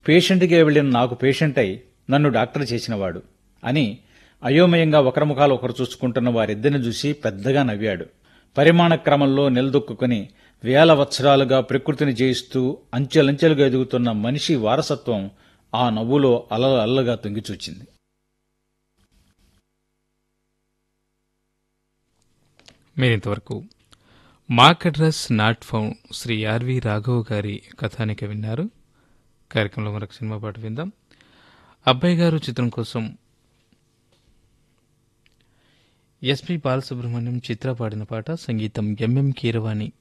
పేషెంట్గా వెళ్లిన నాకు పేషెంట్ అయి నన్ను డాక్టర్ చేసినవాడు అని అయోమయంగా ఒకరి ముఖాలు ఒకరు చూసుకుంటున్న వారిద్దరిని చూసి పెద్దగా నవ్వాడు పరిమాణ క్రమంలో నిలదొక్కుని వేల వత్సరాలుగా ప్రకృతిని జయిస్తూ అంచెలంచెలుగా ఎదుగుతున్న మనిషి వారసత్వం ఆ నవ్వులో అలల అల్లగా తొంగిచూచింది మీరింతవరకు mock address not found Shri R V Raghav గారి కథానిక విన్నారు కార్యక్రమంలో మరొక సినిమా పాట విందాం అబ్బాయి గారు చిత్రం కోసం ఎస్పి బాలసుబ్రహ్మణ్యం చిత్ర పాడిన పాట సంగీతం ఎంఎం కీరవాణి